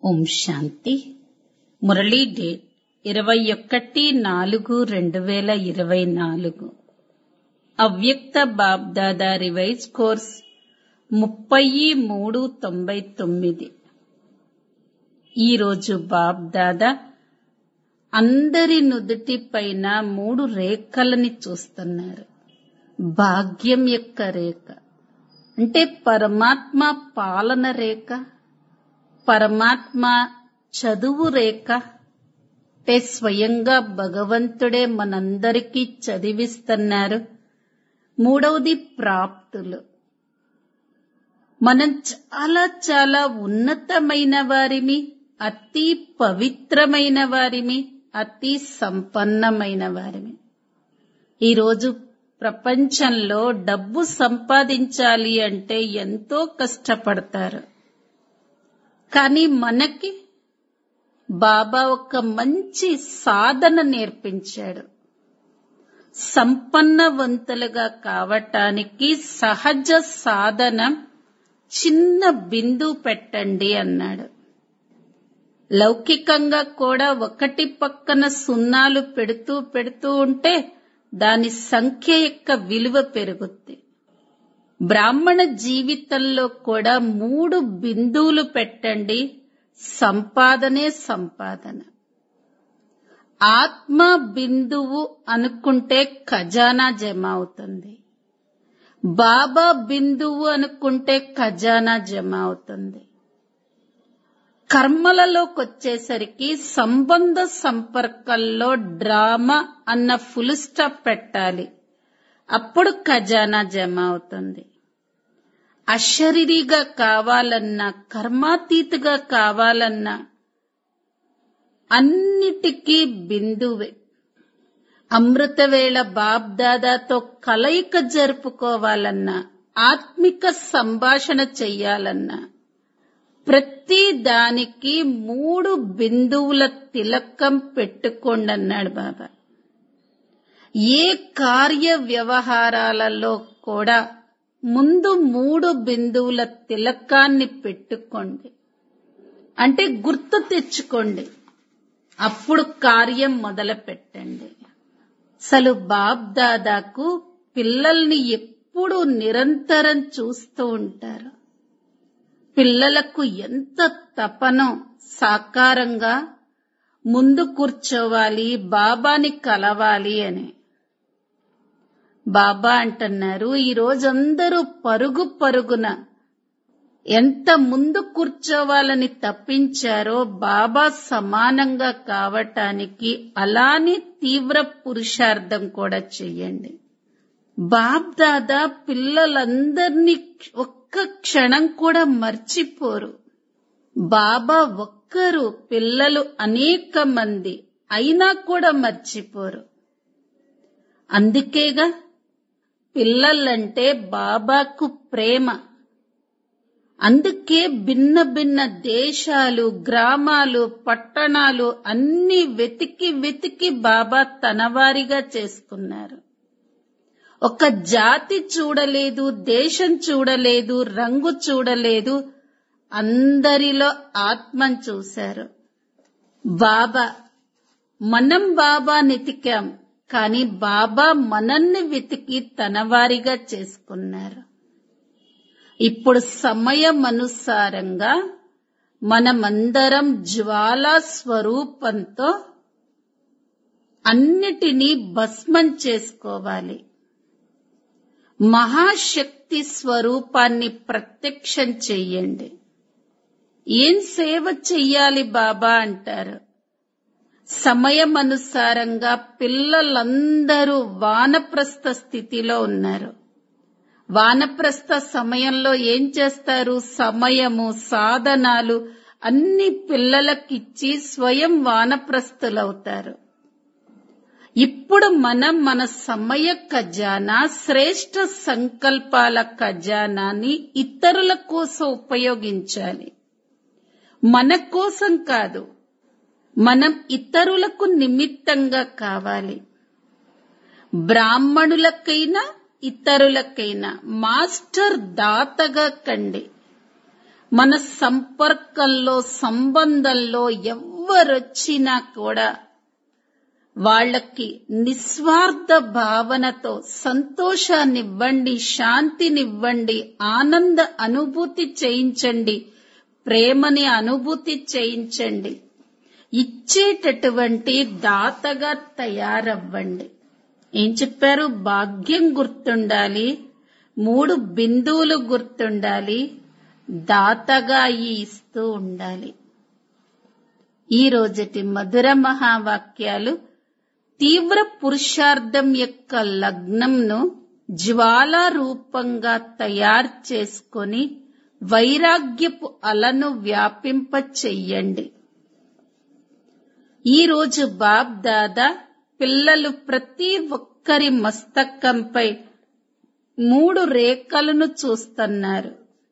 ఓం శాంతి Murali date ఇరవై ఒకటి నాలుగు రెండు వేల ఇరవై నాలుగు అవ్యక్త బాబ్దాదా రివైజ్ కోర్స్ ముప్పై మూడు తొంభై తొమ్మిది ఈరోజు బాబ్దాదా అందరి నుదుటి పైన మూడు రేఖలని చూస్తున్నారు భాగ్యం యొక్క రేఖ అంటే పరమాత్మ పాలన రేఖ పరమాత్మ చదువు రేఖ అంటే స్వయంగా భగవంతుడే మనందరికీ చదివిస్తున్నారు మూడవది ప్రాప్తులు మనం చాలా చాలా ఉన్నతమైన వారిమి అతి పవిత్రమైన వారిమి అతి సంపన్నమైన వారిమి ఈరోజు ప్రపంచంలో డబ్బు సంపాదించాలి అంటే ఎంతో కష్టపడతారు కానీ మనకి బాబా ఒక మంచి సాధన నేర్పించాడు సంపన్నవంతులుగా కావటానికి సహజ సాధన చిన్న బిందు పెట్టండి అన్నాడు లౌకికంగా కూడా ఒకటి పక్కన సున్నాలు పెడుతూ పెడుతూ ఉంటే దాని సంఖ్య యొక్క విలువ పెరుగుద్ది బ్రాహ్మణ జీవితంలో కూడా మూడు బిందువులు పెట్టండి సంపాదనే సంపాదన ఆత్మ బిందువు అనుకుంటే ఖజానా జమ అవుతుంది బాబా బిందువు అనుకుంటే ఖజానా జమ అవుతుంది కర్మలలోకి వచ్చేసరికి సంబంధ సంపర్కంలో డ్రామా అన్న ఫుల్ స్టాప్ పెట్టాలి అప్పుడు ఖజానా జమ అవుతుంది అశరీరిగా కావాలన్నా కర్మాతీతగా కావాలన్నా అన్నిటికీ బిందువే అమృతవేళ బాబ్దాదాతో కలయిక జరుపుకోవాలన్నా ఆత్మిక సంభాషణ చెయ్యాలన్నా ప్రతి దానికి మూడు బిందువుల తిలకం పెట్టుకోండి అన్నాడు బాబా ఏ కార్య వ్యవహారాలలో కూడా ముందు మూడు బిందువుల తిలకాన్ని పెట్టుకోండి అంటే గుర్తు తెచ్చుకోండి అప్పుడు కార్యం మొదలు పెట్టండి అసలు బాబ్దాదాకు పిల్లల్ని ఎప్పుడు నిరంతరం చూస్తూ ఉంటారు పిల్లలకు ఎంత తపనో సాకారంగా ముందు కూర్చోవాలి బాబాని కలవాలి అని బాబా అంటున్నారు ఈ రోజందరూ పరుగు పరుగున ఎంత ముందు కూర్చోవాలని తప్పించారో బాబా సమానంగా కావటానికి అలానే తీవ్ర పురుషార్థం కూడా చెయ్యండి బాబ్ దాదా పిల్లలందరినీ ఒక్క క్షణం కూడా మర్చిపోరు బాబా ఒక్కరు పిల్లలు అనేక మంది అయినా కూడా మర్చిపోరు అందుకేగా పిల్లలంటే బాబాకు ప్రేమ అందుకే భిన్న భిన్న దేశాలు గ్రామాలు పట్టణాలు అన్ని వెతికి వెతికి బాబా తనవారిగా చేసుకున్నారు ఒక జాతి చూడలేదు దేశం చూడలేదు రంగు చూడలేదు అందరిలో ఆత్మను చూశారు బాబా మనం బాబా నెతికాం కానీ బాబా మనల్ని వెతికి తనవారిగా చేసుకున్నారు ఇప్పుడు సమయం అనుసారంగా మనమందరం జ్వాలా స్వరూపంతో అన్నిటినీ భస్మం చేసుకోవాలి మహాశక్తి స్వరూపాన్ని ప్రత్యక్షం చెయ్యండి ఏం సేవ చెయ్యాలి బాబా అంటారు సమయం అనుసారంగా పిల్లలందరూ వానప్రస్థ స్థితిలో ఉన్నారు వానప్రస్థ సమయంలో ఏం చేస్తారు సమయము సాధనాలు అన్ని పిల్లలకిచ్చి స్వయం వానప్రస్థులవుతారు ఇప్పుడు మనం మన సమయ ఖజానా శ్రేష్ట సంకల్పాల ఖజానాని ఇతరుల కోసం ఉపయోగించాలి మన కోసం కాదు మనం ఇతరులకు నిమిత్తంగా కావాలి బ్రాహ్మణులకైనా ఇతరులకైనా మాస్టర్ దాతగా కండి మన సంపర్కంలో సంబంధంలో ఎవ్వరొచ్చినా కూడా వాళ్ళకి నిస్వార్థ భావనతో సంతోషాన్నివ్వండి శాంతినివ్వండి ఆనంద అనుభూతి చేయించండి ప్రేమని అనుభూతి చేయించండి ఇచ్చేటటువంటి దాతగా తయారవ్వండి ఏం చెప్పారు భాగ్యం గుర్తుండాలి మూడు బిందువులు గుర్తుండాలి దాతగా ఈ ఇస్తూ ఉండాలి ఈ రోజటి మధుర మహావాక్యాలు తీవ్ర పురుషార్థం యొక్క లగ్నంను జ్వాలా రూపంగా తయారు చేసుకొని వైరాగ్యపు అలను వ్యాపింప చెయ్యండి ఈ రోజు బాబ్ దాదా పిల్లలు ప్రతి ఒక్కరి మస్తకంపై మూడు రేఖలను చూస్తున్నారు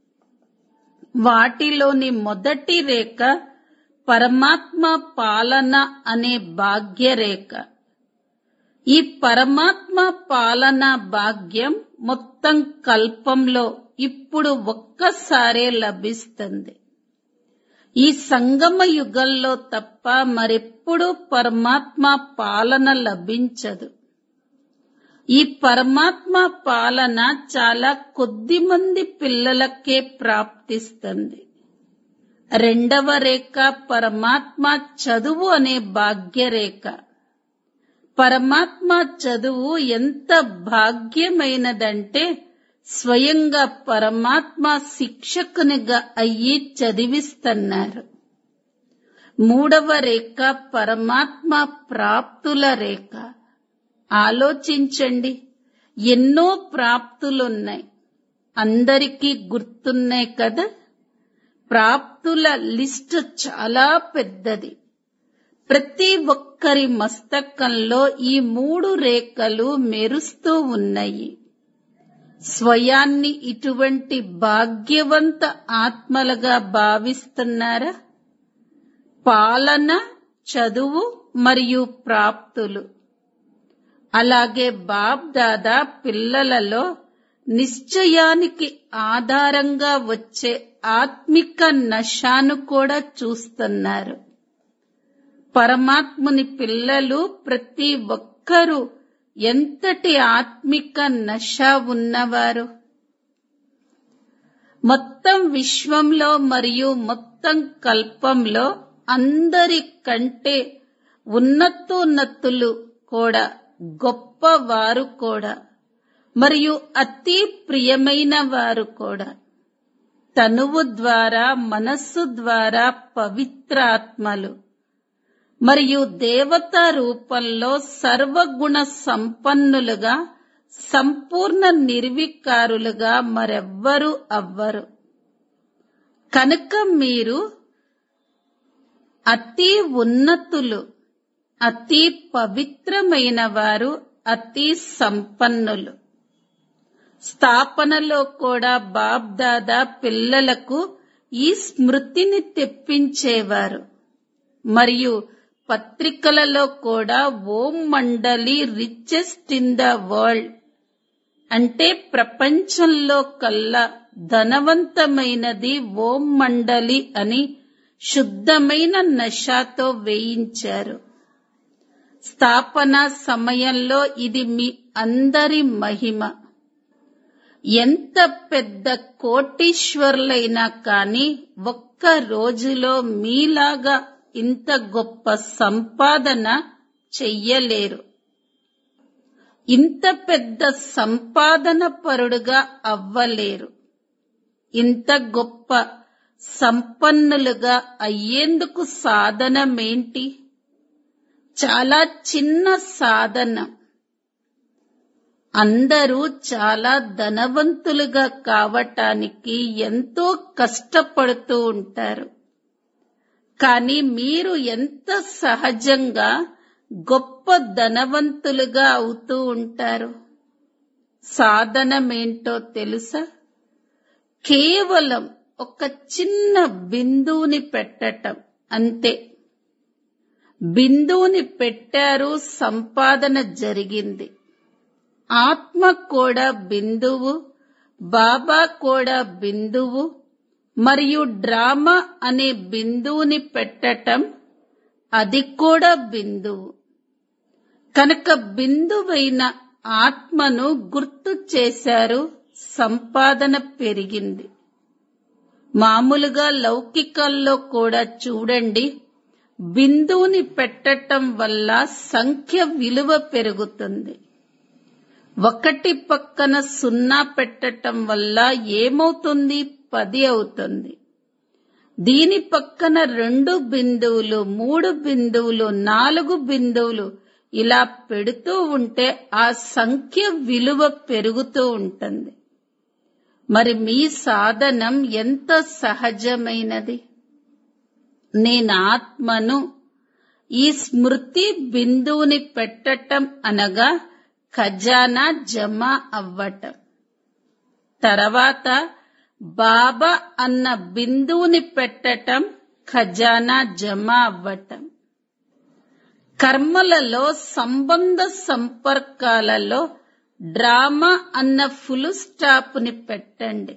వాటిలోని మొదటి రేఖ పరమాత్మ పాలన అనే భాగ్యరేఖ ఈ పరమాత్మ పాలన భాగ్యం మొత్తం కల్పంలో ఇప్పుడు ఒక్కసారే లభిస్తుంది ఈ సంగమ యుగంలో తప్ప మరెప్పుడూ పరమాత్మ పాలన లభించదు ఈ పరమాత్మ పాలన చాలా కొద్ది మంది పిల్లలకే ప్రాప్తిస్తుంది రెండవ రేఖ పరమాత్మ చదువు అనే భాగ్యరేఖ పరమాత్మ చదువు ఎంత భాగ్యమైనదంటే స్వయంగా పరమాత్మ శిక్షకునిగా అయ్యి చదివిస్తున్నారు మూడవ రేఖ పరమాత్మ ప్రాప్తుల రేఖ ఆలోచించండి ఎన్నో ప్రాప్తులున్నాయి అందరికీ గుర్తున్నాయి కదా ప్రాప్తుల లిస్టు చాలా పెద్దది ప్రతి ఒక్కరి మస్తకంలో ఈ మూడు రేఖలు మెరుస్తూ ఉన్నాయి స్వయాన్ని ఇటువంటి భాగ్యవంత ఆత్మలుగా భావిస్తున్నారా పాలన చదువు మరియు ప్రాప్తులు అలాగే బాబ్ దాదా పిల్లలలో నిశ్చయానికి ఆధారంగా వచ్చే ఆత్మిక నశాను కూడా చూస్తున్నారు పరమాత్ముని పిల్లలు ప్రతి ఒక్కరూ ఎంతటి ఆత్మిక నశ ఉన్నవారు మొత్తం విశ్వంలో మరియు మొత్తం కల్పంలో అందరి కంటే ఉన్నతోన్నతులు కూడా గొప్పవారు కూడా మరియు అతి ప్రియమైన వారు కూడా తనువు ద్వారా మనస్సు ద్వారా పవిత్ర ఆత్మలు మరియు దేవతా రూపంలో సర్వగుణ సంపన్నులుగా సంపూర్ణ నిర్వికారులుగా మరెవ్వరూ అవ్వరు కనుక మీరు అతి ఉన్నతులు అతి పవిత్రమైన వారు అతి సంపన్నులు స్థాపనలో కూడా బాబ్ దాదా పిల్లలకు ఈ స్మృతిని తెప్పించేవారు మరియు పత్రికలలో కూడా ఓం మండలి రిచెస్ట్ ఇన్ ద వరల్డ్ అంటే ప్రపంచంలో కల్లా ధనవంతమైనది ఓం మండలి అని శుద్ధమైన నషాతో వేయించారు స్థాపన సమయంలో ఇది మీ అందరి మహిమ ఎంత పెద్ద కోటీశ్వర్లైనా కాని ఒక్క రోజులో మీలాగా ఇంత గొప్ప సంపాదన చెయ్యలేరు ఇంత పెద్ద సంపాదన పరుడుగా అవ్వలేరు ఇంత గొప్ప సంపన్నులుగా అయ్యేందుకు సాధనమేంటి చాలా చిన్న సాధన అందరూ చాలా ధనవంతులుగా కావటానికి ఎంతో కష్టపడుతూ ఉంటారు కానీ మీరు ఎంత సహజంగా గొప్ప ధనవంతులుగా అవుతూ ఉంటారు సాధనమేంటో తెలుసా కేవలం ఒక చిన్న బిందువుని పెట్టటం అంతే బిందువుని పెట్టారు సంపాదన జరిగింది ఆత్మ కూడా బిందువు బాబా కూడా బిందువు మరియు డ్రామా అనే బిందువుని పెట్టటం అది కూడా బిందువు కనుక బిందువైన ఆత్మను గుర్తు చేశారు సంపాదన పెరిగింది మామూలుగా లౌకికంలో కూడా చూడండి బిందువుని పెట్టటం వల్ల సంఖ్య విలువ పెరుగుతుంది ఒకటి పక్కన సున్నా పెట్టటం వల్ల ఏమవుతుంది పది అవుతుంది దీని పక్కన రెండు బిందువులు మూడు బిందువులు నాలుగు బిందువులు ఇలా పెడుతూ ఉంటే ఆ సంఖ్య విలువ పెరుగుతూ ఉంటుంది మరి మీ సాధనం ఎంత సహజమైనది నేను ఆత్మను ఈ స్మృతి బిందువుని పెట్టటం అనగా ఖజానా జమ అవ్వటం తర్వాత బాబా అన్న బిందువుని పెట్టటం ఖజానా జమ అవ్వటం కర్మలలో సంబంధ సంపర్కాలలో డ్రామా అన్న ఫుల్ స్టాప్ని పెట్టండి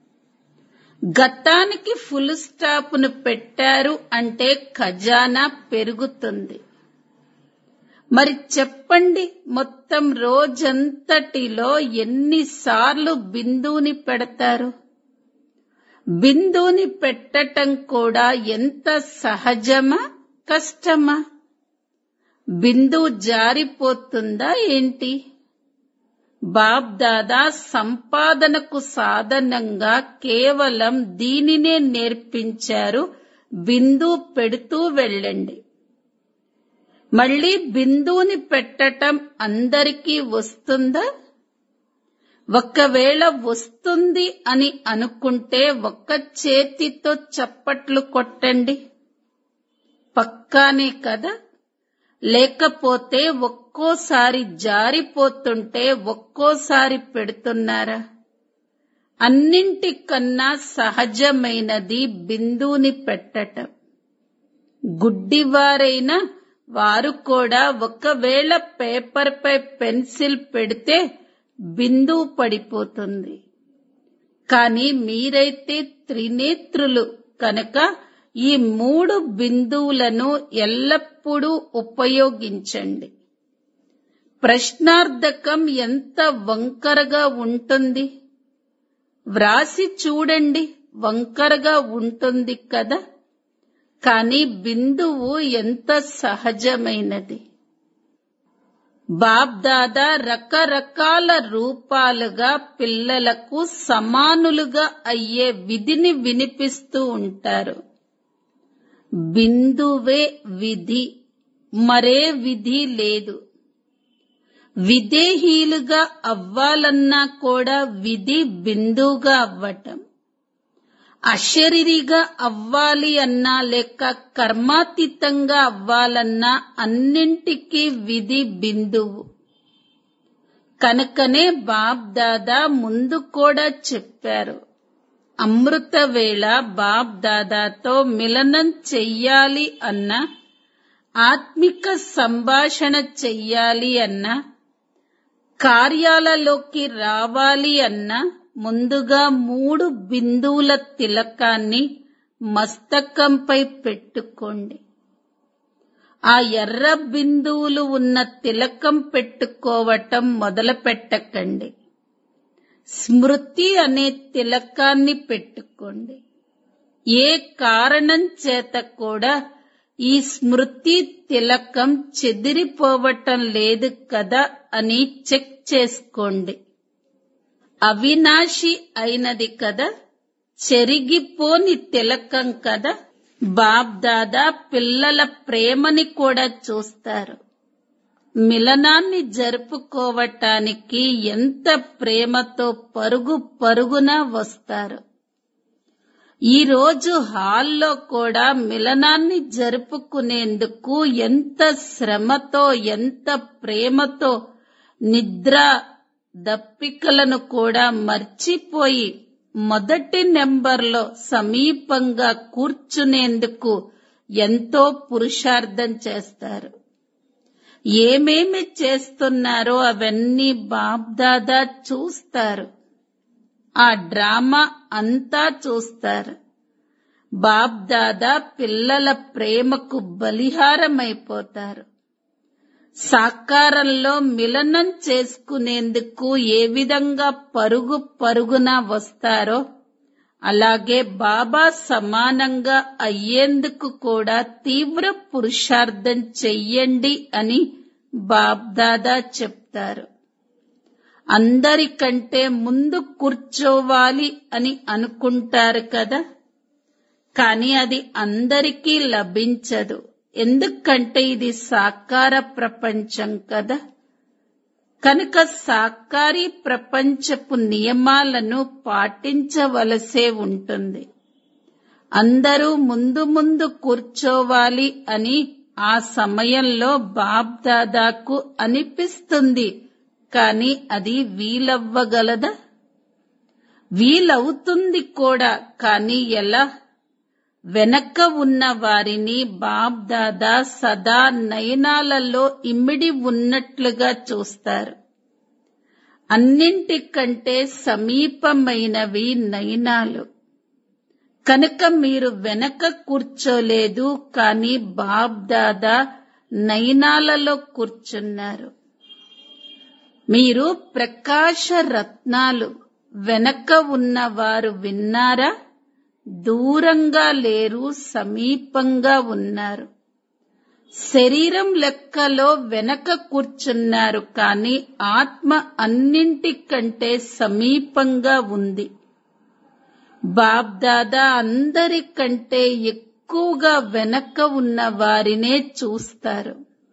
గతానికి ఫుల్ స్టాప్ను పెట్టారు అంటే ఖజానా పెరుగుతుంది మరి చెప్పండి మొత్తం రోజంతటిలో ఎన్నిసార్లు బిందువుని పెడతారు బిందువుని పెట్టటం కూడా ఎంత సహజమా కష్టమా బిందువు జారిపోతుందా ఏంటి బాబ్ దాదా సంపాదనకు సాధనంగా కేవలం దీనినే నేర్పించారు బిందువు పెడుతూ వెళ్ళండి మళ్ళీ బిందువుని పెట్టటం అందరికీ వస్తుందా ఒకవేళ వస్తుంది అని అనుకుంటే ఒక్క చేతితో చప్పట్లు కొట్టండి పక్కానే కదా లేకపోతే ఒక్కోసారి జారిపోతుంటే ఒక్కోసారి పెడుతున్నారా అన్నింటికన్నా సహజమైనది బిందువుని పెట్టటం గుడ్డివారైనా వారు కూడా ఒకవేళ పేపర్పై పెన్సిల్ పెడితే బిందువు పడిపోతుంది కానీ మీరైతే త్రినేత్రులు కనుక ఈ మూడు బిందువులను ఎల్లప్పుడూ ఉపయోగించండి ప్రశ్నార్థకం ఎంత వంకరగా ఉంటుంది వ్రాసి చూడండి వంకరగా ఉంటుంది కదా కానీ బిందువు ఎంత సహజమైనది బాబ్దాదా రకరకాల రూపాలుగా పిల్లలకు సమానులుగా అయ్యే విధిని వినిపిస్తూ ఉంటారు బిందువే విధి మరే విధి లేదు విదేహీలుగా అవ్వాలన్నా కూడా విధి బిందువుగా అవ్వటం అశరీరిగా అవ్వాలి అన్నా లేక కర్మాతీతంగా అవ్వాలన్నా అన్నింటికీ విధి బిందువు కనుకనే బాబ్ దాదా ముందు కూడా చెప్పారు అమృత వేళ బాబ్ దాదాతో మిలనం చెయ్యాలి అన్నా ఆత్మిక సంభాషణ చెయ్యాలి అన్నా కార్యాలలోకి రావాలి అన్నా ముందుగా మూడు బిందువుల తిలకాన్ని మస్తకంపై పెట్టుకోండి ఆ ఎర్ర బిందువులు ఉన్న తిలకం పెట్టుకోవటం మొదలు పెట్టకండి స్మృతి అనే తిలకాన్ని పెట్టుకోండి ఏ కారణం చేత కూడా ఈ స్మృతి తిలకం చెదిరిపోవటం లేదు కదా అని చెక్ చేసుకోండి అవినాశి అయినది కదా చెరిగిపోని తిలకం కదా బాబ్ దాదా పిల్లల ప్రేమని కూడా చూస్తారు మిలనాన్ని జరుపుకోవటానికి ఎంత ప్రేమతో పరుగు పరుగున వస్తారు ఈ రోజు హాల్లో కూడా మిలనాన్ని జరుపుకునేందుకు ఎంత శ్రమతో ఎంత ప్రేమతో నిద్ర దప్పికలను కూడా మర్చిపోయి మొదటి నెంబర్లో సమీపంగా కూర్చునేందుకు ఎంతో పురుషార్థం చేస్తారు ఏమేమి చేస్తున్నారో అవన్నీ బాబ్దాదా చూస్తారు ఆ డ్రామా అంతా చూస్తారు బాప్ దాదా పిల్లల ప్రేమకు బలిహారమైపోతారు సాకారంలో మిలనం చేసుకునేందుకు ఏ విధంగా పరుగు పరుగున వస్తారో అలాగే బాబా సమానంగా అయ్యేందుకు కూడా తీవ్ర పురుషార్థం చెయ్యండి అని బాబ్దాదా చెప్తారు అందరికంటే ముందు కూర్చోవాలి అని అనుకుంటారు కదా కానీ అది అందరికీ లభించదు ఎందుకంటే ఇది సాకార ప్రపంచం కదా కనుక సాకారి ప్రపంచపు నియమాలను పాటించవలసే ఉంటుంది అందరూ ముందు ముందు కూర్చోవాలి అని ఆ సమయంలో బాబ్ దాదాకు అనిపిస్తుంది కానీ అది వీలవ్వగలదా వీలవుతుంది కూడా కానీ ఎలా వెనక ఉన్న వారిని బాబ్ దాదా సదా నయనాలలో ఇమిడి ఉన్నట్లుగా చూస్తారు అన్నింటికంటే సమీపమైనవి నయనాలు కనుక మీరు వెనక కూర్చోలేదు కానీ బాబ్ దాదా నయనాలలో కూర్చున్నారు మీరు ప్రకాశ రత్నాలు వెనక ఉన్నవారు విన్నారా దూరంగా లేరు సమీపంగా ఉన్నారు శరీరం లెక్కలో వెనక కూర్చున్నారు కానీ ఆత్మ అన్నింటికంటే సమీపంగా ఉంది బాబ్దాదా అందరికంటే ఎక్కువగా వెనక ఉన్న వారినే చూస్తారు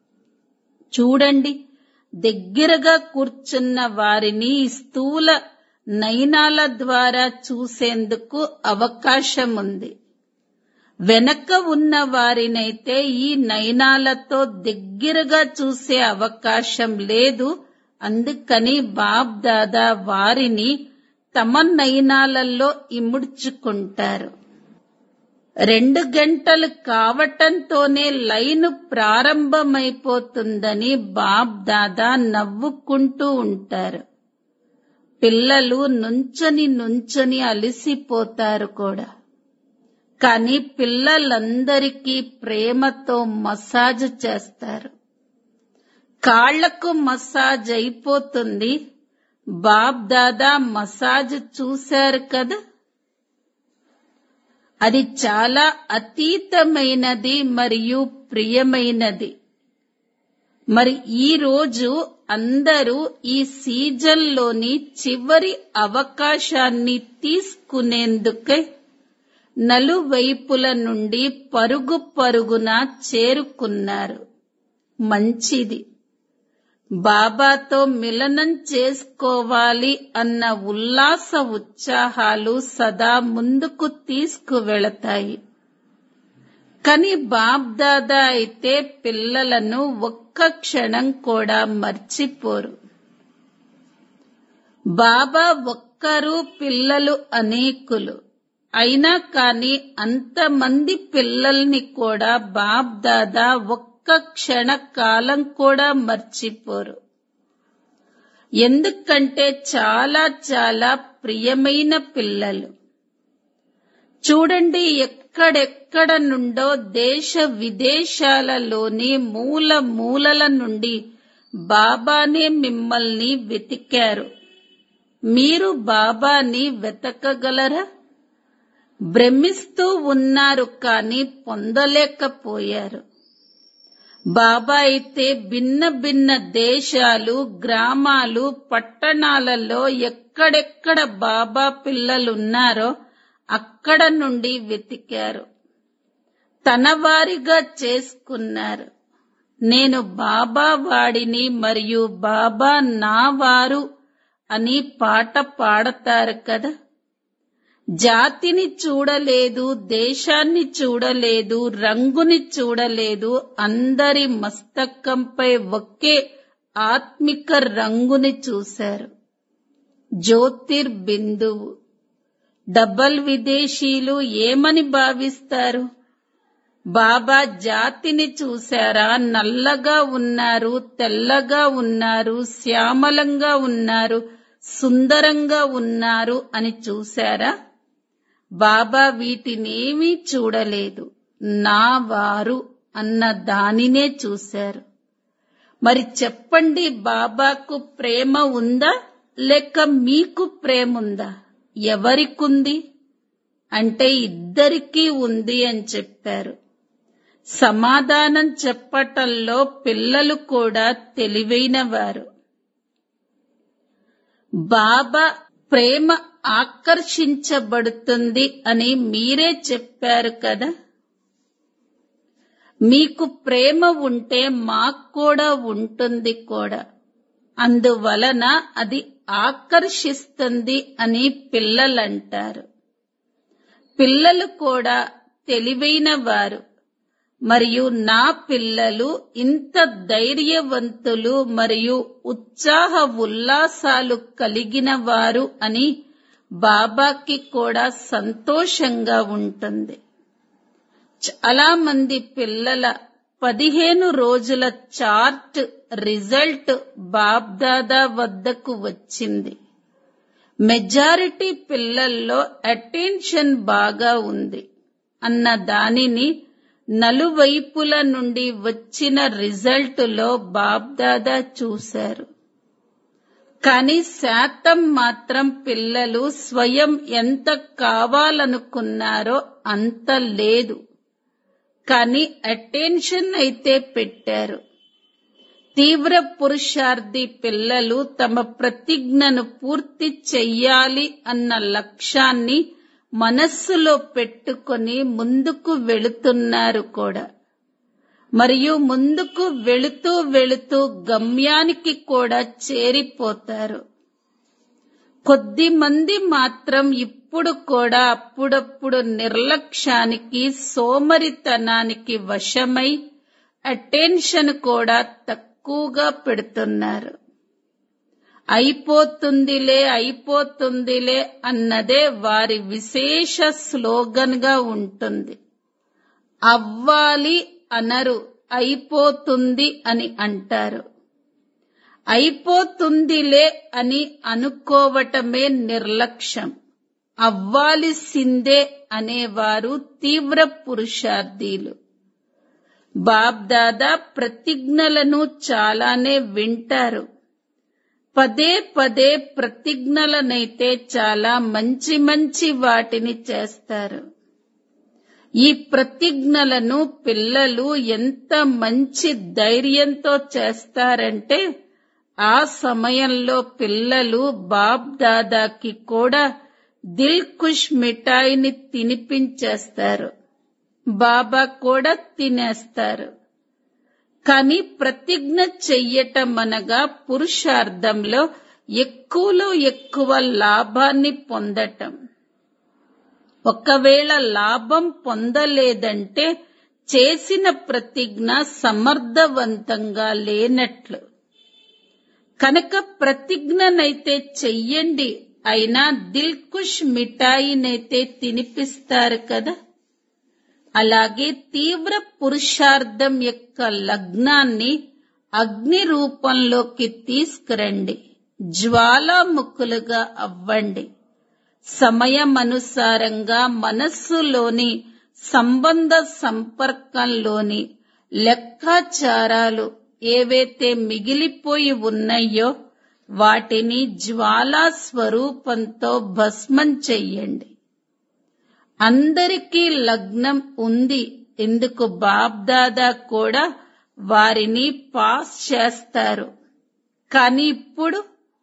చూడండి దగ్గరగా కూర్చున్న వారిని స్థూల నయనాల ద్వారా చూసేందుకు అవకాశం ఉంది వెనక ఉన్న వారినైతే ఈ నయనాలతో దగ్గరగా చూసే అవకాశం లేదు అందుకని బాబ్ దాదా వారిని తమ నయనాలలో ఇముడ్చుకుంటారు రెండు గంటలు కావటంతోనే లైను ప్రారంభమైపోతుందని బాబ్ దాదా నవ్వుకుంటూ ఉంటారు పిల్లలు నుంచొని నుంచొని అలసిపోతారు కూడా కానీ పిల్లలందరికీ ప్రేమతో మసాజ్ చేస్తారు కాళ్లకు మసాజ్ అయిపోతుంది బాబ్ దాదా మసాజ్ చూశారు కదా అది చాలా అతీతమైనది మరియు ప్రియమైనది మరి ఈ రోజు అందరూ ఈ సీజన్లోని చివరి అవకాశాన్ని తీసుకునేందుకై నలువైపుల నుండి పరుగు పరుగున చేరుకున్నారు మంచిది బాబాతో మిలనం చేసుకోవాలి అన్న ఉల్లాస ఉత్సాహాలు సదా ముందుకు తీసుకువెళతాయి కాని బాబ్దాదా అయితే పిల్లలను ఒక్క క్షణం కూడా మర్చిపోరు బాబా ఒక్కరు పిల్లలు అనేకులు అయినా కాని అంతమంది పిల్లల్ని కూడా బాబ్దాదా ఒక్క క్షణ కాలం కూడా మర్చిపోరు ఎందుకంటే చాలా చాలా ప్రియమైన పిల్లలు చూడండి ఎక్కడెక్కడ నుండో దేశ విదేశాలలోని మూల మూలల నుండి బాబానే మిమ్మల్ని వెతికారు మీరు బాబాని వెతకగలరా భ్రమిస్తూ ఉన్నారు కానీ పొందలేకపోయారు బాబా అయితే భిన్న భిన్న దేశాలు గ్రామాలు పట్టణాలలో ఎక్కడెక్కడ బాబా పిల్లలున్నారో అక్కడ నుండి వెతికారు తన వారిగా చేసుకున్నారు నేను బాబా వాడిని మరియు బాబా నా వారు అని పాట పాడతారు కదా జాతిని చూడలేదు దేశాన్ని చూడలేదు రంగుని చూడలేదు అందరి మస్తకంపై ఒకే ఆత్మిక రంగుని చూశారు జ్యోతిర్బిందువు డబల్ విదేశీయులు ఏమని భావిస్తారు బాబా జాతిని చూశారా నల్లగా ఉన్నారు తెల్లగా ఉన్నారు శ్యామలంగా ఉన్నారు సుందరంగా ఉన్నారు అని చూశారా బాబా వీటినేమీ చూడలేదు నా వారు అన్న దానినే చూశారు మరి చెప్పండి బాబాకు ప్రేమ ఉందా లేక మీకు ప్రేమ ఉందా ఎవరికుంది అంటే ఇద్దరికీ ఉంది అని చెప్పారు సమాధానం చెప్పటంలో పిల్లలు కూడా తెలివైన వారు బాబా ప్రేమ ఆకర్షించబడుతుంది అని మీరే చెప్పారు కదా మీకు ప్రేమ ఉంటే మాకు కూడా ఉంటుంది కూడా అందువలన అది ఆకర్షిస్తుంది అని పిల్లలంటారు పిల్లలు కూడా తెలివైన వారు మరియు నా పిల్లలు ఇంత ధైర్యవంతులు మరియు ఉత్సాహ ఉల్లాసాలు కలిగిన వారు అని బాబాకి కూడా సంతోషంగా ఉంటుంది చాలా మంది పిల్లల పదిహేను రోజుల చార్ట్ రిజల్ట్ బాబ్దాదా వద్దకు వచ్చింది మెజారిటీ పిల్లల్లో అటెన్షన్ బాగా ఉంది అన్న దానిని నలువైపుల నుండి వచ్చిన రిజల్టులో బాబ్దాదా చూశారు కానీ శాతం మాత్రం పిల్లలు స్వయం ఎంత కావాలనుకున్నారో అంత లేదు కానీ అటెన్షన్ అయితే పెట్టారు తీవ్ర పురుషార్థి పిల్లలు తమ ప్రతిజ్ఞను పూర్తి చెయ్యాలి అన్న లక్ష్యాన్ని మనస్సులో పెట్టుకొని ముందుకు వెళుతున్నారు కూడా మరియు ముందుకు వెళుతూ వెళుతూ గమ్యానికి కూడా చేరిపోతారు కొద్ది మంది మాత్రం ఇప్పుడు కూడా అప్పుడప్పుడు నిర్లక్ష్యానికి సోమరితనానికి వశమై అటెన్షన్ కూడా తక్కువగా పెడుతున్నారు అయిపోతుందిలే అయిపోతుందిలే అన్నదే వారి విశేష స్లోగన్ గా ఉంటుంది అవ్వాలి అనరు అయిపోతుంది అని అంటారు అయిపోతుందిలే అని అనుకోవటమే నిర్లక్ష్యం అవ్వాలిసిందే అనేవారు తీవ్ర పురుషార్థీలు బాబ్దాదా ప్రతిజ్ఞలను చాలానే వింటారు పదే పదే ప్రతిజ్ఞలనైతే చాలా మంచి మంచి వాటిని చేస్తారు ఈ ప్రతిజ్ఞలను పిల్లలు ఎంత మంచి ధైర్యంతో చేస్తారంటే ఆ సమయంలో పిల్లలు బాబ్ దాదాకి కూడా దిల్ కుష్ మిఠాయిని తినిపించేస్తారు బాబా కూడా తినేస్తారు కానీ ప్రతిజ్ఞ చెయ్యటం అనగా పురుషార్థంలో ఎక్కువలో ఎక్కువ లాభాన్ని పొందటం ఒకవేళ లాభం పొందలేదంటే చేసిన ప్రతిజ్ఞ సమర్థవంతంగా లేనట్లు కనుక ప్రతిజ్ఞనైతే చెయ్యండి అయినా దిల్ కుష్ మిఠాయినైతే తినిపిస్తారు కదా అలాగే తీవ్ర పురుషార్థం యొక్క లగ్నాన్ని అగ్ని రూపంలోకి తీసుకురండి జ్వాలాముఖులుగా అవ్వండి సమయమనుసారంగా మనస్సులోని సంబంధ సంపర్కంలోని లెక్కాచారాలు ఏవైతే మిగిలిపోయి ఉన్నాయో వాటిని జ్వాలా స్వరూపంతో భస్మం చెయ్యండి అందరికీ లగ్నం ఉంది ఎందుకు బాబ్దాదా కూడా వారిని పాస్ చేస్తారు కానీ ఇప్పుడు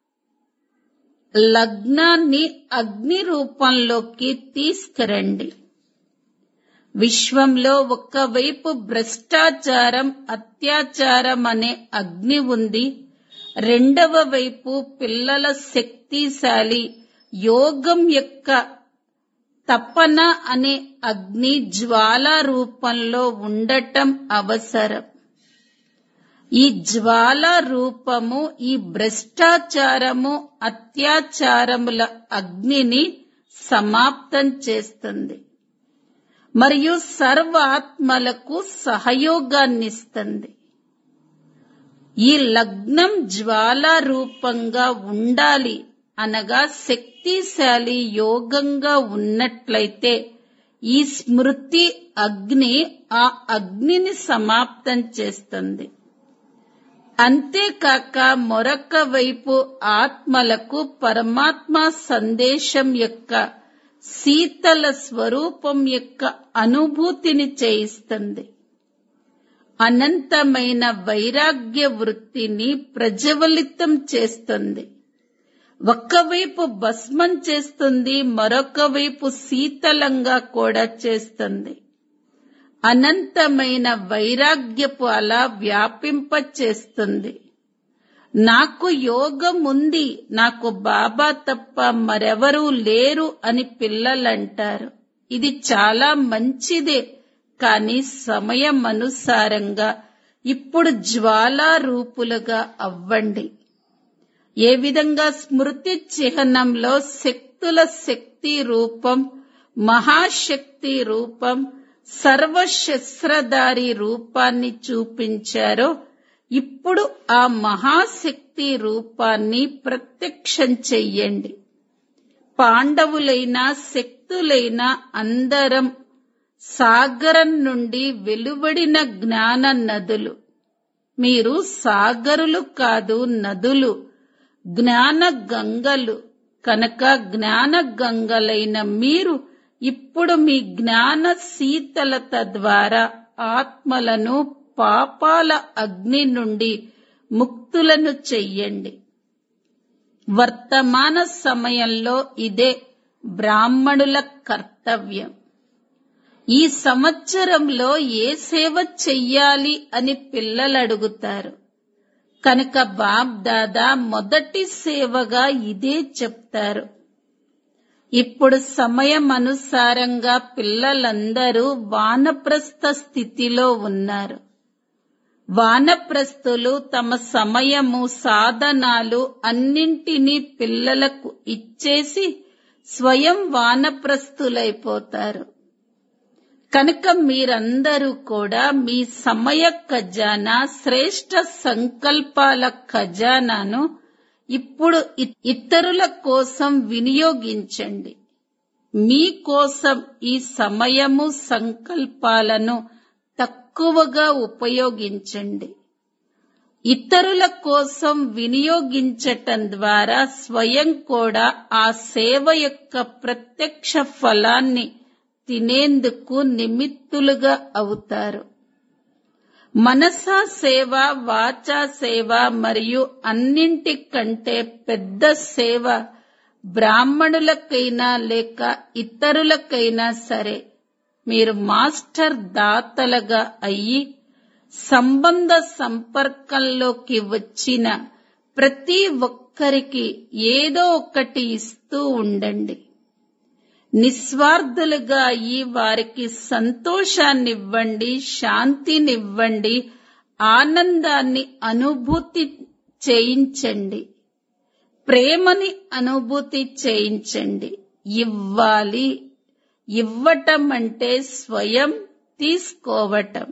లగ్నాన్ని అగ్ని రూపంలోకి తీసుకురండి విశ్వంలో ఒకవైపు భ్రష్టాచారం అత్యాచారం అనే అగ్ని ఉంది రెండవ వైపు పిల్లల శక్తిశాలి యోగం యొక్క తపన అనే అగ్ని జ్వాల రూపంలో ఉండటం అవసరం ఈ జ్వాల రూపము ఈ భ్రష్టాచారము అత్యాచారముల అగ్నిని సమాప్తం చేస్తుంది మరియు సర్వ ఆత్మలకు సహయోగాన్నిస్తుంది ఈ లగ్నం జ్వాల రూపంగా ఉండాలి అనగా శక్తిశాలి యోగంగా ఉన్నట్లయితే ఈ స్మృతి అగ్ని ఆ అగ్నిని సమాప్తం చేస్తుంది అంతేకాక మరొక వైపు ఆత్మలకు పరమాత్మ సందేశం యొక్క శీతల స్వరూపం యొక్క అనుభూతిని చేయిస్తుంది అనంతమైన వైరాగ్య వృత్తిని ప్రజ్వలితం చేస్తుంది ఒక్కవైపు భస్మం చేస్తుంది మరొక వైపు శీతలంగా కూడా చేస్తుంది అనంతమైన వైరాగ్యపు అలా వ్యాపింప చేస్తుంది నాకు యోగం ఉంది నాకు బాబా తప్ప మరెవరూ లేరు అని పిల్లలంటారు ఇది చాలా మంచిదే కానీ సమయం అనుసారంగా ఇప్పుడు జ్వాలా రూపులుగా అవ్వండి ఏ విధంగా స్మృతి చిహ్నంలో శక్తుల శక్తి రూపం మహాశక్తి రూపం సర్వశస్త్రధారి రూపాన్ని చూపించారో ఇప్పుడు ఆ మహాశక్తి రూపాన్ని ప్రత్యక్షం చెయ్యండి పాండవులైనా శక్తులైనా అందరం సాగరం నుండి వెలువడిన జ్ఞాన నదులు మీరు సాగరులు కాదు నదులు జ్ఞాన గంగలు కనుక జ్ఞాన గంగలైన మీరు ఇప్పుడు మీ జ్ఞాన శీతలత ద్వారా ఆత్మలను పాపాల అగ్ని నుండి ముక్తులను చెయ్యండి వర్తమాన సమయంలో ఇదే బ్రాహ్మణుల కర్తవ్యం ఈ సంవత్సరంలో ఏ సేవ చెయ్యాలి అని పిల్లలు అడుగుతారు కనుక బాబ్ దాదా మొదటి సేవగా ఇదే చెప్తారు ఇప్పుడు సమయం అనుసారంగా పిల్లలందరూ వానప్రస్థ స్థితిలో ఉన్నారు వానప్రస్థులు తమ సమయము సాధనాలు అన్నింటినీ పిల్లలకు ఇచ్చేసి స్వయం వానప్రస్థులైపోతారు కనుక మీరందరూ కూడా మీ సమయ ఖజానా శ్రేష్ట సంకల్పాల ఖజానాను ఇప్పుడు ఇతరుల కోసం వినియోగించండి మీ కోసం ఈ సమయము సంకల్పాలను తక్కువగా ఉపయోగించండి ఇతరుల కోసం వినియోగించటం ద్వారా స్వయం కూడా ఆ సేవ యొక్క ప్రత్యక్ష ఫలాన్ని తినేందుకు నిమిత్తులుగా అవుతారు మనసా సేవ వాచా సేవ మరియు అన్నింటికంటే పెద్ద సేవ బ్రాహ్మణులకైనా లేక ఇతరులకైనా సరే మీరు మాస్టర్ దాతలుగా అయ్యి సంబంధ సంపర్కంలోకి వచ్చిన ప్రతి ఒక్కరికి ఏదో ఒకటి ఇస్తూ ఉండండి నిస్వార్థులుగా అయ్యి వారికి సంతోషాన్నివ్వండి శాంతినివ్వండి ఆనందాన్ని అనుభూతి చేయించండి ప్రేమని అనుభూతి చేయించండి ఇవ్వాలి ఇవ్వటం అంటే స్వయం తీసుకోవటం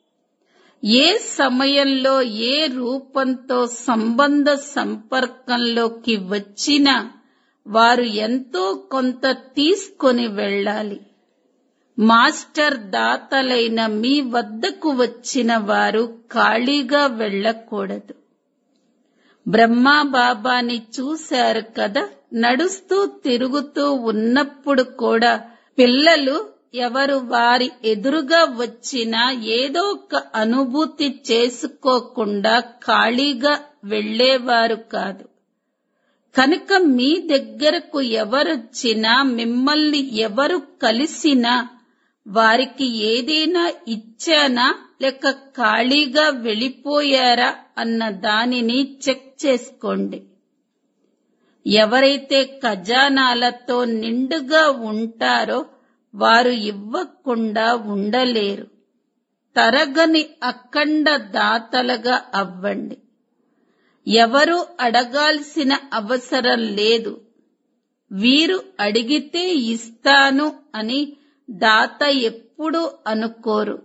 ఏ సమయంలో ఏ రూపంతో సంబంధ సంపర్కంలోకి వచ్చినా వారు ఎంతో కొంత తీసుకొని వెళ్ళాలి మాస్టర్ దాతలైన మీ వద్దకు వచ్చిన వారు ఖాళీగా వెళ్ళకూడదు బ్రహ్మా బాబాని చూశారు కదా నడుస్తూ తిరుగుతూ ఉన్నప్పుడు కూడా పిల్లలు ఎవరు వారి ఎదురుగా వచ్చినా ఏదో ఒక అనుభూతి చేసుకోకుండా ఖాళీగా వెళ్లేవారు కాదు కనుక మీ దగ్గరకు ఎవరొచ్చినా మిమ్మల్ని ఎవరు కలిసినా వారికి ఏదైనా ఇచ్చానా లేక ఖాళీగా వెళ్ళిపోయారా అన్న దానిని చెక్ చేసుకోండి ఎవరైతే ఖజానాలతో నిండుగా ఉంటారో వారు ఇవ్వకుండా ఉండలేరు తరగని అఖండ దాతలుగా అవ్వండి ఎవరు అడగాల్సిన అవసరం లేదు వీరు అడిగితే ఇస్తాను అని దాత ఎప్పుడు అనుకోరు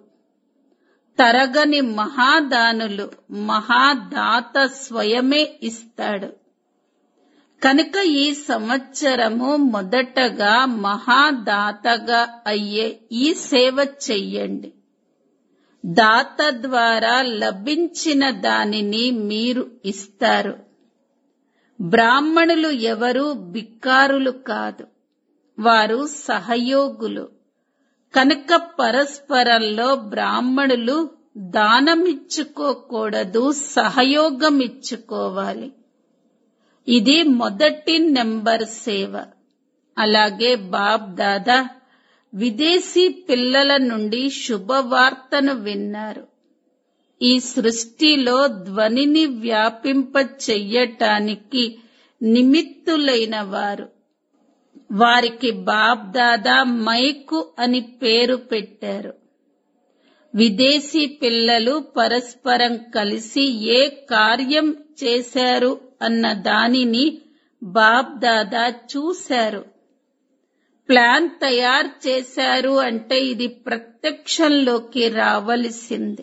తరగని మహాదానులు మహాదాత స్వయమే ఇస్తాడు కనుక ఈ సంవత్సరము మొదటగా మహాదాతగా అయ్యే ఈ సేవ చెయ్యండి దాత ద్వారా లభించిన దానిని మీరు ఇస్తారు బ్రాహ్మణులు ఎవరు బిక్కారులు కాదు వారు సహయోగులు కనుక పరస్పరంలో బ్రాహ్మణులు దానమిచ్చుకోకూడదు సహయోగం ఇచ్చుకోవాలి ఇది మొదటి నెంబర్ సేవ అలాగే బాబ్ దాదా విదేశీ పిల్లల నుండి శుభవార్తను విన్నారు ఈ సృష్టిలో ధ్వనిని వ్యాపింప చెయ్యటానికి నిమిత్తులైన వారు వారికి బాబ్ దాదా మైకు అని పేరు పెట్టారు విదేశీ పిల్లలు పరస్పరం కలిసి ఏ కార్యం చేశారు అన్న దానిని బాబ్ దాదా చూశారు ప్లాన్ తయారు చేశారు అంటే ఇది ప్రత్యక్షంలోకి రావలసింది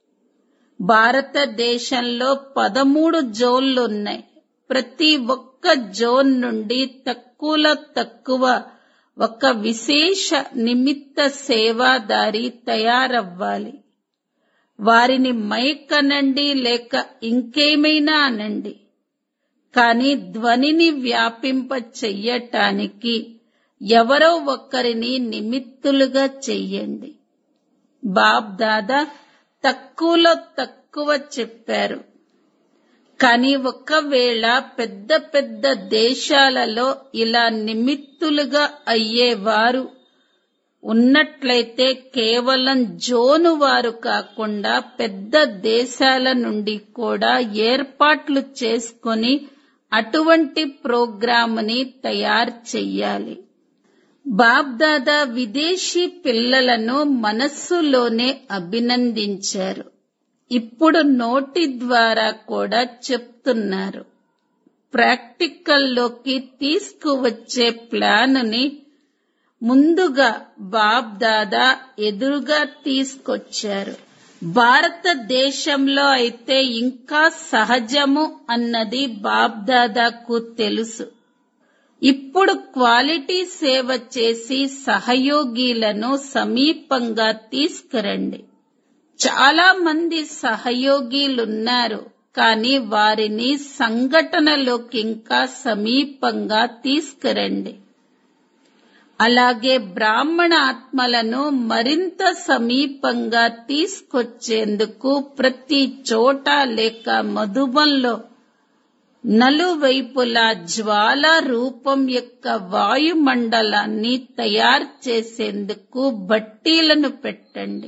భారతదేశంలో పదమూడు జోన్లున్నాయి ప్రతి ఒక్క జోన్ నుండి తక్కువలో తక్కువ ఒక విశేష నిమిత్త సేవాదారి తయారవ్వాలి వారిని మైక్ అనండి లేక ఇంకేమైనా అనండి కానీ ధ్వనిని వ్యాపింప చెయ్యటానికి ఎవరో ఒకరిని నిమిత్తులుగా చెయ్యండి బాబ్ దాదా తక్కువలో తక్కువ చెప్పారు కానీ ఒకవేళ పెద్ద పెద్ద దేశాలలో ఇలా నిమిత్తులుగా అయ్యేవారు ఉన్నట్లయితే కేవలం జోను వారు కాకుండా పెద్ద దేశాల నుండి కూడా ఏర్పాట్లు చేసుకొని అటువంటి ప్రోగ్రాముని తయారు చెయ్యాలి బాబ్దాదా విదేశీ పిల్లలను మనస్సులోనే అభినందించారు ఇప్పుడు నోటి ద్వారా కూడా చెప్తున్నారు ప్రాక్టికల్లోకి తీసుకువచ్చే ప్లానుని ముందుగా బాబ్ దాదా ఎదురుగా తీసుకొచ్చారు భారతదేశంలో అయితే ఇంకా సహజము అన్నది బాబ్ దాదాకు తెలుసు ఇప్పుడు క్వాలిటీ సేవ చేసి సహయోగిలను సమీపంగా తీసుకురండి చాలా మంది సహయోగిలున్నారు కానీ వారిని సంఘటనలోకి ఇంకా సమీపంగా తీసుకురండి అలాగే బ్రాహ్మణ ఆత్మలను మరింత సమీపంగా తీసుకొచ్చేందుకు ప్రతి చోట లేక మధుబంలో నలువైపులా జ్వాల రూపం యొక్క వాయుమండలాన్ని తయారు చేసేందుకు బట్టీలను పెట్టండి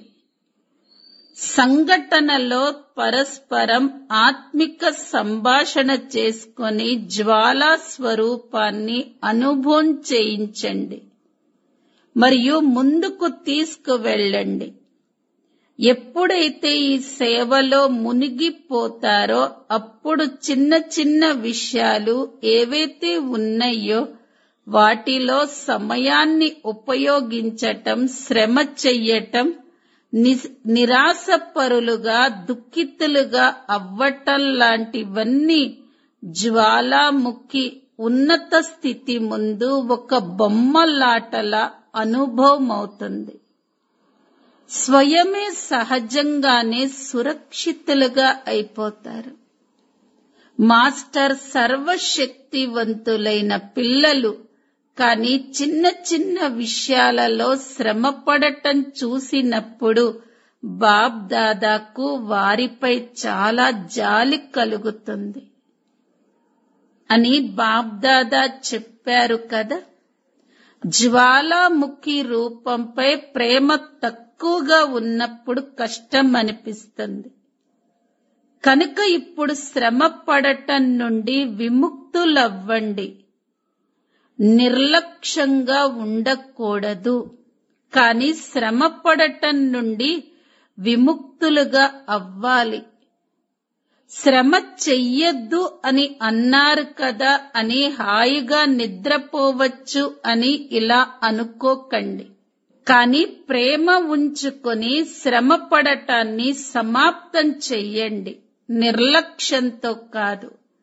సంఘటనలో పరస్పరం ఆత్మిక సంభాషణ చేసుకొని జ్వాలా స్వరూపాన్ని అనుభవం చేయించండి మరియు ముందుకు తీసుకువెళ్ళండి ఎప్పుడైతే ఈ సేవలో మునిగిపోతారో అప్పుడు చిన్న చిన్న విషయాలు ఏవైతే ఉన్నాయో వాటిలో సమయాన్ని ఉపయోగించటం శ్రమ చెయ్యటం నిరాశపరులుగా దుఃఖితులుగా అవ్వటం లాంటివన్నీ జ్వాలాముఖి ఉన్నత స్థితి ముందు ఒక బొమ్మలాటల అనుభవం అవుతుంది స్వయమే సహజంగానే సురక్షితులుగా అయిపోతారు మాస్టర్ సర్వశక్తివంతులైన పిల్లలు కానీ చిన్న చిన్న విషయాలలో శ్రమపడటం చూసినప్పుడు బాబ్ దాదాకు వారిపై చాలా జాలి కలుగుతుంది అని బాబ్ దాదా చెప్పారు కదా జ్వాలాముఖి రూపంపై ప్రేమ తక్కువగా ఉన్నప్పుడు కష్టం అనిపిస్తుంది కనుక ఇప్పుడు శ్రమ పడటం నుండి విముక్తులవ్వండి నిర్లక్ష్యంగా ఉండకూడదు కానీ శ్రమ పడటం నుండి విముక్తులుగా అవ్వాలి శ్రమ చెయ్యొద్దు అని అన్నారు కదా అని హాయిగా నిద్రపోవచ్చు అని ఇలా అనుకోకండి కానీ ప్రేమ ఉంచుకొని శ్రమ పడటాన్ని సమాప్తం చెయ్యండి నిర్లక్ష్యంతో కాదు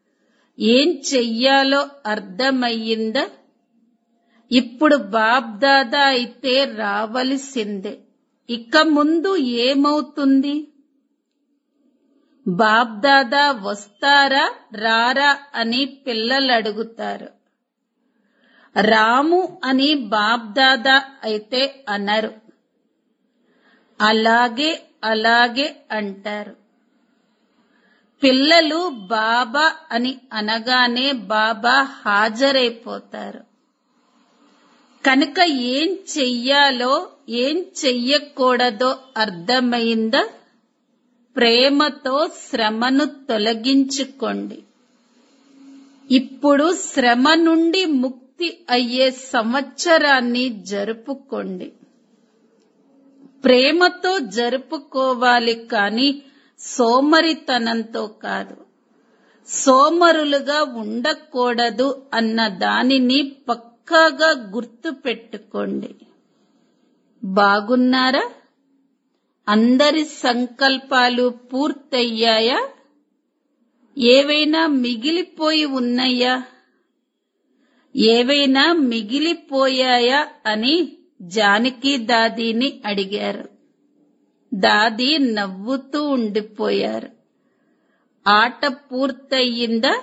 ఏం చెయ్యాలో అర్థమయ్యిందా ఇప్పుడు బాబ్దాదా అయితే రావలసిందే ఇక ముందు ఏమవుతుంది బాబ్దాదా వస్తారా రారా అని పిల్లలు అడుగుతారు రాము అని బాబ్దాదా అయితే అనరు అలాగే అలాగే అంటారు పిల్లలు బాబా అని అనగానే బాబా హాజరైపోతారు కనుక ఏం చెయ్యాలో ఏం చెయ్యకూడదో అర్థమైందా ప్రేమతో శ్రమను తొలగించుకోండి ఇప్పుడు శ్రమ నుండి ముక్తి అయ్యే సంవత్సరాన్ని జరుపుకోండి ప్రేమతో జరుపుకోవాలి కాని సోమరితనంతో కాదు సోమరులుగా ఉండకూడదు అన్న దానిని పక్కాగా గుర్తు పెట్టుకోండి బాగున్నారా అందరి సంకల్పాలు పూర్తయ్యాయా ఏవైనా మిగిలిపోయి ఉన్నాయా ఏవైనా మిగిలిపోయాయా అని జానకి దాదీని అడిగారు దాది నవ్వుతూ ఉండిపోయారు ఆట పూర్తయిందా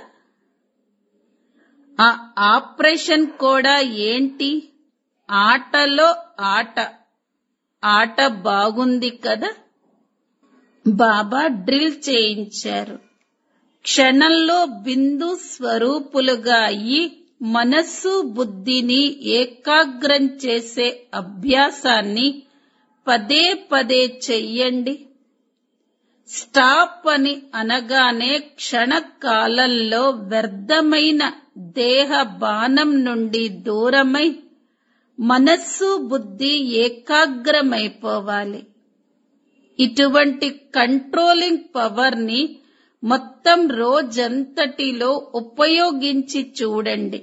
ఆ ఆపరేషన్ కూడా ఏంటి ఆటలో ఆట ఆట బాగుంది కదా బాబా డ్రిల్ చేయించారు క్షణంలో బిందు స్వరూపులుగా అయ్యి మనస్సు బుద్ధిని ఏకాగ్రం చేసే అభ్యాసాన్ని పదే పదే చెయ్యండి స్టాప్ అని అనగానే క్షణకాలంలో వ్యర్థమైన దేహ బాణం నుండి దూరమై మనస్సు బుద్ధి ఏకాగ్రమైపోవాలి ఇటువంటి కంట్రోలింగ్ పవర్ ని మొత్తం రోజంతటిలో ఉపయోగించి చూడండి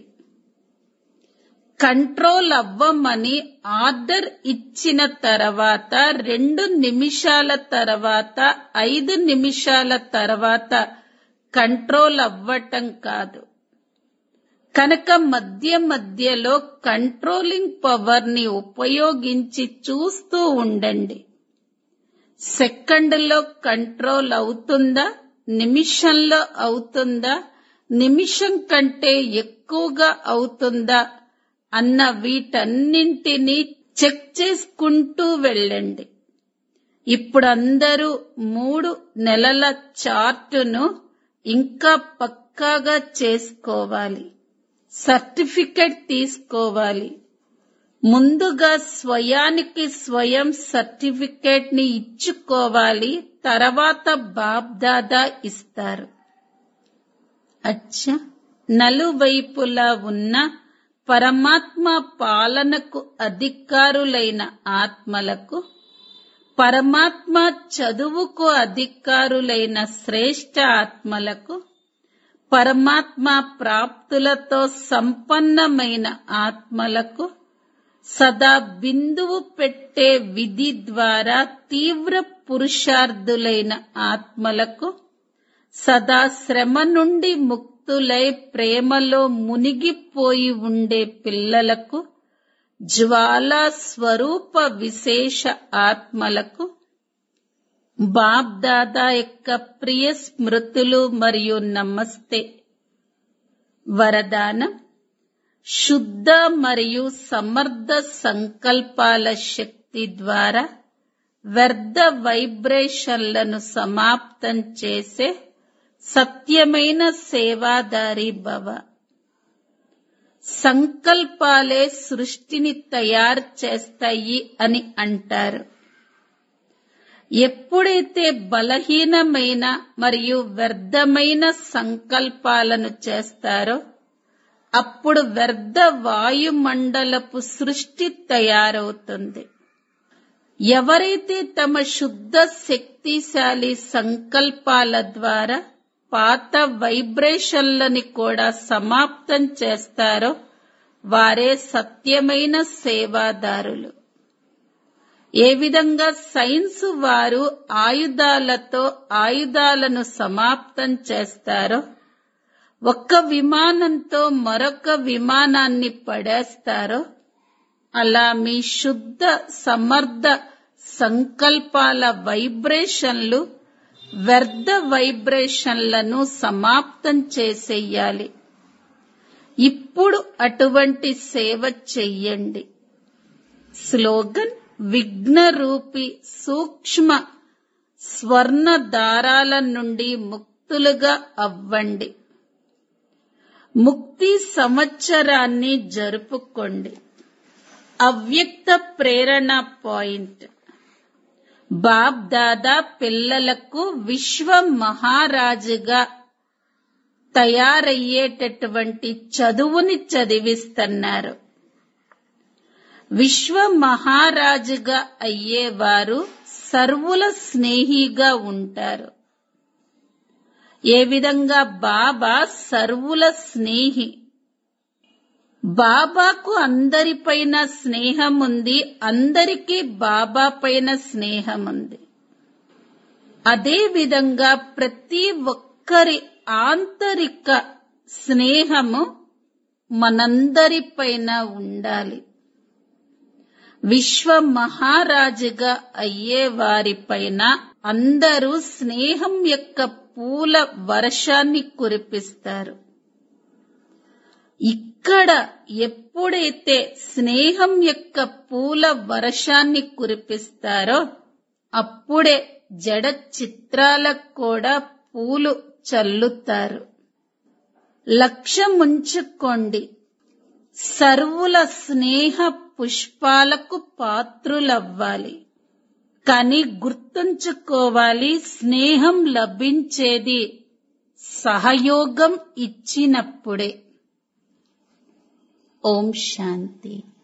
కంట్రోల్ అవ్వమని ఆర్డర్ ఇచ్చిన తర్వాత రెండు నిమిషాల తర్వాత ఐదు నిమిషాల తర్వాత కంట్రోల్ అవ్వటం కాదు కనుక మధ్య మధ్యలో కంట్రోలింగ్ పవర్ ని ఉపయోగించి చూస్తూ ఉండండి సెకండ్లో కంట్రోల్ అవుతుందా నిమిషంలో అవుతుందా నిమిషం కంటే ఎక్కువగా అవుతుందా అన్న వీటన్నింటినీ చెక్ చేసుకుంటూ వెళ్ళండి ఇప్పుడు అందరూ మూడు నెలల చార్టును ఇంకా పక్కాగా చేసుకోవాలి సర్టిఫికెట్ తీసుకోవాలి ముందుగా స్వయానికి స్వయం సర్టిఫికేట్ ని ఇచ్చుకోవాలి తర్వాత బాబ్దాదా ఇస్తారు అచ్చా నలువైపులా ఉన్న పరమాత్మ పాలనకు అధికారులైన ఆత్మలకు పరమాత్మ చదువుకు అధికారులైన శ్రేష్ఠ ఆత్మలకు పరమాత్మ ప్రాప్తులతో సంపన్నమైన ఆత్మలకు సదా బిందువు పెట్టే విధి ద్వారా తీవ్ర పురుషార్థులైన ఆత్మలకు సదా శ్రమ నుండి ముక్తులై ప్రేమలో మునిగిపోయి ఉండే పిల్లలకు జ్వాలా స్వరూప విశేష ఆత్మలకు బాబ్దాదా యొక్క ప్రియ స్మృతులు మరియు నమస్తే వరదానం శుద్ధ మరియు సమర్థ సంకల్పాల శక్తి ద్వారా వ్యర్థ వైబ్రేషన్లను సమాప్తం చేసే సత్యమైన సేవాదారి భవ సంకల్పాలే సృష్టిని తయారు చేస్తాయి అని అంటారు ఎప్పుడైతే బలహీనమైన మరియు వ్యర్థమైన సంకల్పాలను చేస్తారో అప్పుడు వ్యర్థ వాయుమండలపు సృష్టి తయారవుతుంది ఎవరైతే తమ శుద్ధ శక్తిశాలి సంకల్పాల ద్వారా పాత వైబ్రేషన్లని కూడా సమాప్తం చేస్తారో వారే సత్యమైన సేవాదారులు ఏ విధంగా సైన్స్ వారు ఆయుధాలతో ఆయుధాలను సమాప్తం చేస్తారో ఒక్క విమానంతో మరొక విమానాన్ని పడేస్తారో అలా మీ శుద్ధ సమర్థ సంకల్పాల వైబ్రేషన్లు వ్యర్థ వైబ్రేషన్లను సమాప్తం చేసేయాలి ఇప్పుడు అటువంటి సేవ చెయ్యండి స్లోగన్ విఘ్నరూపి సూక్ష్మ స్వర్ణ దారాల నుండి ముక్తులుగా అవ్వండి ముక్తి సంవత్సరాన్ని జరుపుకోండి అవ్యక్త ప్రేరణ పాయింట్ బాబ్ దాదా పిల్లలకు విశ్వ మహారాజుగా తయారయ్యేటటువంటి చదువుని చదివిస్తున్నారు విశ్వ మహారాజుగా అయ్యేవారు సర్వుల స్నేహిగా ఉంటారు ఏ విధంగా బాబా సర్వుల స్నేహి బాబాకు అందరిపైన స్నేహం ఉంది అందరికీ బాబా పైన స్నేహం ఉంది అదే విధంగా ప్రతి ఒక్కరి ఆంతరిక స్నేహము మనందరిపైన ఉండాలి విశ్వ మహారాజుగా అయ్యే వారిపైన అందరూ స్నేహం యొక్క పూల వర్షాన్ని కురిపిస్తారు ఇక్కడ ఎప్పుడైతే స్నేహం యొక్క పూల వర్షాన్ని కురిపిస్తారో అప్పుడే జడ చిత్రాలకు కూడా పూలు చల్లుతారు లక్ష్యముంచుకోండి సర్వుల స్నేహ పుష్పాలకు పాత్రులవ్వాలి కానీ గుర్తుంచుకోవాలి స్నేహం లభించేది సహయోగం ఇచ్చినప్పుడే ఓం శాంతి